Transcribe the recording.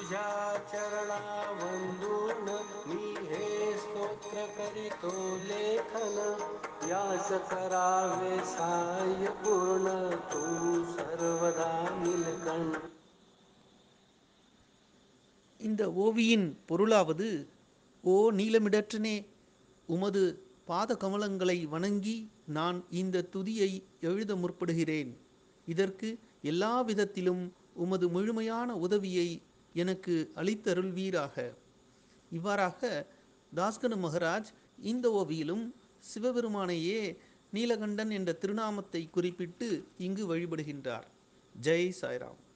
तुझ्या चरणा वंदून मी हे स्तोत्र करीतो लेखन यास करावे साय पूर्ण तू सर्वदा निलकंठ இந்த ஓவியின் பொருளாவது ஓ நீலமிடற்றனே உமது பாத கமலங்களை வணங்கி நான் இந்த துதியை எழுத முற்படுகிறேன் இதற்கு எல்லா விதத்திலும் உமது முழுமையான உதவியை எனக்கு அளித்தருள்வீராக இவ்வாறாக தாஸ்கனு மகராஜ் இந்த ஓவியிலும் சிவபெருமானையே நீலகண்டன் என்ற திருநாமத்தை குறிப்பிட்டு இங்கு வழிபடுகின்றார் ஜெய் சாய்ராம்